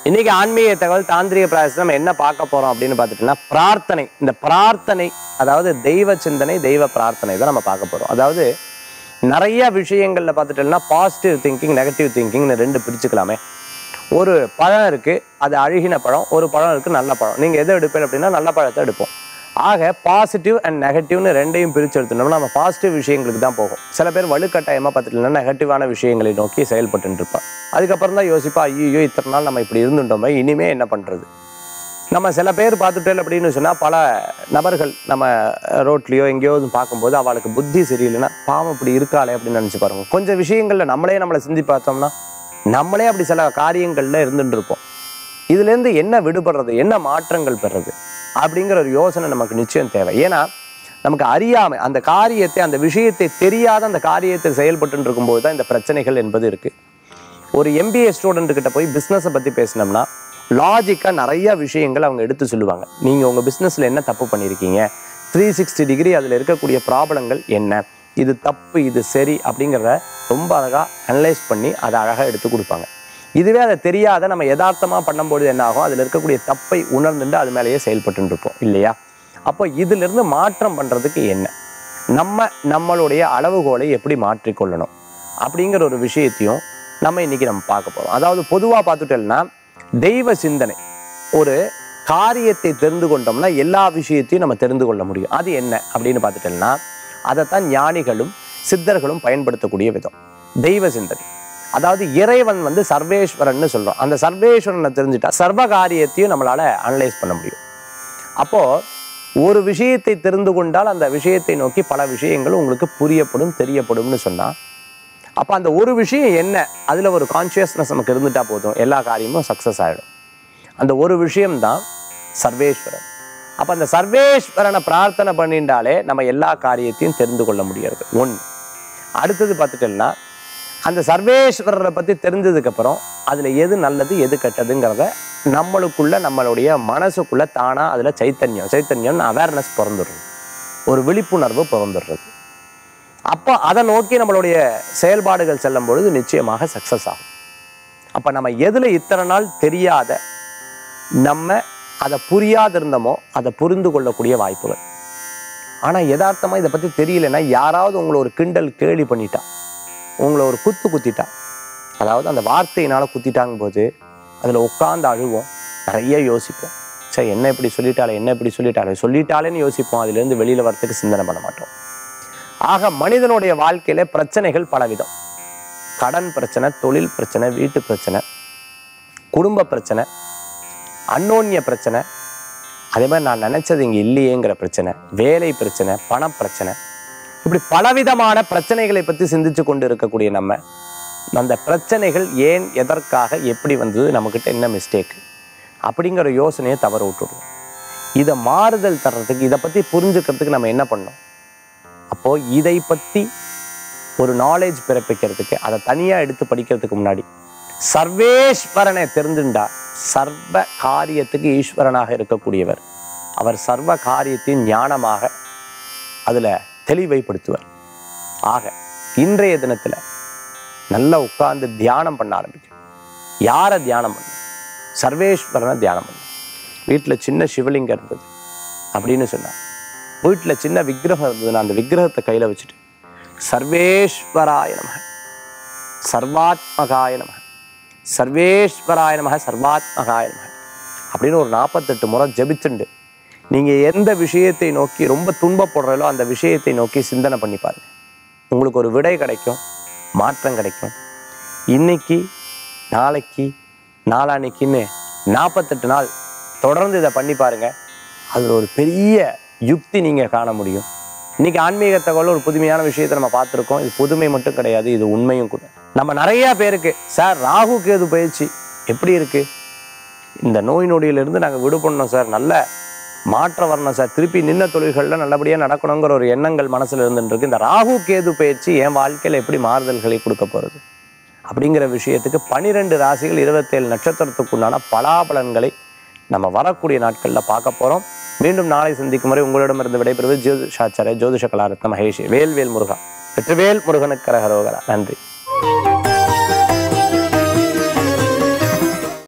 இன்னைக்கு ஆன்மீக தகவல் தாந்திரிக பிராயசம் நம்ம என்ன பார்க்க போறோம் அப்படின்னு பார்த்துட்டோம்னா பிரார்த்தனை இந்த பிரார்த்தனை அதாவது தெய்வ சிந்தனை தெய்வ பிரார்த்தனை தான் நம்ம பார்க்க போறோம் அதாவது நிறைய விஷயங்கள்ல பார்த்துட்டோம்னா பாசிட்டிவ் திங்கிங் நெகட்டிவ் திங்கிங்னு ரெண்டு பிரிச்சுக்கலாமே ஒரு பழம் இருக்கு அது அழுகின பழம் ஒரு பழம் இருக்கு நல்ல பழம் நீங்க எதை எடுப்பீங்க அப்படின்னா நல்ல பழத்தை எடுப்போம் ஆக பாசிட்டிவ் அண்ட் நெகட்டிவ்னு ரெண்டையும் பிரிச்சு எடுத்துட்டோம்னா நம்ம பாசிட்டிவ் விஷயங்களுக்கு தான் போகும் சில பேர் வலுக்கட்டாயமா பார்த்துட்டோம்னா நெகட்டிவான விஷயங்களை நோக்கி செயல்பட்டு இருப்பா அதுக்கப்புறம் தான் யோசிப்பா ஐயோ இத்தனை நாள் நம்ம இப்படி இருந்துட்டோமே இனிமே என்ன பண்றது நம்ம சில பேர் பார்த்துட்டேன் அப்படின்னு சொன்னால் பல நபர்கள் நம்ம ரோட்லேயோ எங்கேயோ பார்க்கும்போது அவளுக்கு புத்தி சரியில்லைன்னா பாவம் இப்படி இருக்காளே அப்படின்னு நினச்சி பாருங்க கொஞ்சம் விஷயங்களில் நம்மளே நம்மளை சிந்தி பார்த்தோம்னா நம்மளே அப்படி சில காரியங்களில் இருந்துட்டு இருப்போம் இதுலேருந்து என்ன விடுபடுறது என்ன மாற்றங்கள் பெறுறது அப்படிங்கிற ஒரு யோசனை நமக்கு நிச்சயம் தேவை ஏன்னா நமக்கு அறியாமை அந்த காரியத்தை அந்த விஷயத்தை தெரியாத அந்த காரியத்தை செயல்பட்டு இருக்கும்போது தான் இந்த பிரச்சனைகள் என்பது இருக்குது ஒரு எம்பிஏ ஸ்டூடெண்ட் கிட்ட போய் பிஸ்னஸை பற்றி பேசினோம்னா லாஜிக்காக நிறைய விஷயங்கள் அவங்க எடுத்து சொல்லுவாங்க நீங்கள் உங்கள் பிஸ்னஸில் என்ன தப்பு பண்ணியிருக்கீங்க த்ரீ சிக்ஸ்டி டிகிரி அதில் இருக்கக்கூடிய ப்ராப்ளங்கள் என்ன இது தப்பு இது சரி அப்படிங்கிறத ரொம்ப அழகாக அனலைஸ் பண்ணி அதை அழகாக எடுத்து கொடுப்பாங்க இதுவே அதை தெரியாத நம்ம யதார்த்தமாக பண்ணும்போது என்ன ஆகும் அதில் இருக்கக்கூடிய தப்பை உணர்ந்துட்டு அது மேலேயே செயல்பட்டு இருப்போம் இல்லையா அப்போ இதிலிருந்து மாற்றம் பண்ணுறதுக்கு என்ன நம்ம நம்மளுடைய அளவுகோலை எப்படி மாற்றிக்கொள்ளணும் அப்படிங்கிற ஒரு விஷயத்தையும் நம்ம இன்னைக்கு நம்ம பார்க்க போறோம் அதாவது பொதுவாக பார்த்துட்டோம்னா தெய்வ சிந்தனை ஒரு காரியத்தை தெரிந்து கொண்டோம்னா எல்லா விஷயத்தையும் நம்ம தெரிந்து கொள்ள முடியும் அது என்ன அப்படின்னு பார்த்துட்டோம்னா அதைத்தான் ஞானிகளும் சித்தர்களும் பயன்படுத்தக்கூடிய விதம் தெய்வ சிந்தனை அதாவது இறைவன் வந்து சர்வேஸ்வரன்னு சொல்றோம் அந்த சர்வேஸ்வரனை தெரிஞ்சுட்டா சர்வ காரியத்தையும் நம்மளால அனலைஸ் பண்ண முடியும் அப்போ ஒரு விஷயத்தை தெரிந்து கொண்டால் அந்த விஷயத்தை நோக்கி பல விஷயங்கள் உங்களுக்கு புரியப்படும் தெரியப்படும்னு சொன்னா அப்ப அந்த ஒரு விஷயம் என்ன அதுல ஒரு கான்சியஸ்னஸ் நமக்கு இருந்துட்டா போதும் எல்லா காரியமும் சக்சஸ் ஆயிடும் அந்த ஒரு விஷயம்தான் சர்வேஸ்வரன் அப்ப அந்த சர்வேஸ்வரனை பிரார்த்தனை பண்ணிட்டாலே நம்ம எல்லா காரியத்தையும் தெரிந்து கொள்ள முடியாது ஒன்று அடுத்தது பார்த்துட்டோம்னா அந்த சர்வேஸ்வரரை பற்றி தெரிஞ்சதுக்கு அப்புறம் அதில் எது நல்லது எது கெட்டதுங்கிறத நம்மளுக்குள்ள நம்மளுடைய மனசுக்குள்ள தானா அதில் சைத்தன்யம் சைத்தன்யம் அவேர்னஸ் பிறந்துடுறது ஒரு விழிப்புணர்வு பிறந்துடுறது அப்போ அதை நோக்கி நம்மளுடைய செயல்பாடுகள் செல்லும் பொழுது நிச்சயமாக சக்ஸஸ் ஆகும் அப்போ நம்ம எதில் இத்தனை நாள் தெரியாத நம்ம அதை புரியாத இருந்தோமோ அதை புரிந்து கொள்ளக்கூடிய வாய்ப்புகள் ஆனால் யதார்த்தமாக இதை பற்றி தெரியலன்னா யாராவது உங்களை ஒரு கிண்டல் கேலி பண்ணிட்டா உங்களை ஒரு குத்து குத்திட்டா அதாவது அந்த வார்த்தையினால் குத்திட்டாங்க போது அதில் உட்காந்து அழுவோம் நிறைய யோசிப்போம் சரி என்ன இப்படி சொல்லிட்டாலே என்ன இப்படி சொல்லிட்டாலே சொல்லிட்டாலேன்னு யோசிப்போம் அதுலேருந்து வெளியில் வரத்துக்கு சிந்தனை பண்ண மாட்டோம் ஆக மனிதனுடைய வாழ்க்கையில பிரச்சனைகள் பலவிதம் கடன் பிரச்சனை தொழில் பிரச்சனை வீட்டு பிரச்சனை குடும்ப பிரச்சனை அன்னோன்ய பிரச்சனை அதே மாதிரி நான் நினைச்சது இங்க இல்லையேங்கிற பிரச்சனை வேலை பிரச்சனை பண பிரச்சனை இப்படி பலவிதமான பிரச்சனைகளை பத்தி சிந்திச்சு கொண்டு இருக்கக்கூடிய நம்ம அந்த பிரச்சனைகள் ஏன் எதற்காக எப்படி வந்தது நம்மக்கிட்ட என்ன மிஸ்டேக் அப்படிங்கிற யோசனையை தவற விட்டுடுவோம் இதை மாறுதல் தர்றதுக்கு இதை பத்தி புரிஞ்சுக்கிறதுக்கு நம்ம என்ன பண்ணோம் அப்போ இதை பத்தி ஒரு நாலேஜ் பிறப்பிக்கிறதுக்கு அதை தனியா எடுத்து படிக்கிறதுக்கு முன்னாடி சர்வேஸ்வரனை தெரிஞ்சுண்டா சர்வ காரியத்துக்கு ஈஸ்வரனாக இருக்கக்கூடியவர் அவர் சர்வ காரியத்தின் ஞானமாக அதுல தெளிவைப்படுத்துவர் ஆக இன்றைய தினத்துல நல்லா உட்கார்ந்து தியானம் பண்ண ஆரம்பிக்கும் யாரை தியானம் பண்ண சர்வேஸ்வரனை தியானம் பண்ண வீட்டில் சின்ன சிவலிங்கம் இருந்தது அப்படின்னு சொன்னார் வீட்டில் சின்ன விக்கிரகம் இருந்ததுன்னா அந்த விக்கிரகத்தை கையில் வச்சுட்டு சர்வேஸ்வராய நமக சர்வாத்மகாய நமக சர்வேஸ்வராய நமக சர்வாத்மகாய நமக அப்படின்னு ஒரு நாற்பத்தெட்டு முறை ஜெபிச்சுண்டு நீங்கள் எந்த விஷயத்தை நோக்கி ரொம்ப துன்பப்படுறீங்களோ அந்த விஷயத்தை நோக்கி சிந்தனை பண்ணி பாருங்க உங்களுக்கு ஒரு விடை கிடைக்கும் மாற்றம் கிடைக்கும் இன்னைக்கு நாளைக்கு நாளான்னைக்குன்னு நாற்பத்தெட்டு நாள் தொடர்ந்து இதை பண்ணி பாருங்க அதில் ஒரு பெரிய யுக்தி நீங்கள் காண முடியும் இன்னைக்கு ஆன்மீக தகவல் ஒரு புதுமையான விஷயத்தை நம்ம பார்த்துருக்கோம் இது புதுமை மட்டும் கிடையாது இது உண்மையும் கூட நம்ம நிறைய பேருக்கு சார் ராகு கேது பயிற்சி எப்படி இருக்கு இந்த நோய் நொடியிலிருந்து நாங்கள் விடுபடணும் சார் நல்ல மாற்றம் வரணும் சார் திருப்பி நின்ன தொழில்களில் நல்லபடியாக நடக்கணுங்கிற ஒரு எண்ணங்கள் மனசில் இருந்துட்டு இருக்கு இந்த ராகு கேது பயிற்சி என் வாழ்க்கையில் எப்படி மாறுதல்களை கொடுக்க போகிறது அப்படிங்கிற விஷயத்துக்கு பனிரெண்டு ராசிகள் இருபத்தேழு நட்சத்திரத்துக்குண்டான பலாபலன்களை நம்ம வரக்கூடிய நாட்களில் பார்க்க போகிறோம் மீண்டும் நாளை சந்திக்கும் வரை உங்களிடமிருந்து விடைபெறுவது ஜோதிஷாச்சாரிய ஜோதிஷ கலாரத்ன மகேஷ் வேல்வேல் முருகா வெற்றிவேல் முருகனுக்கு கரகரோகரா நன்றி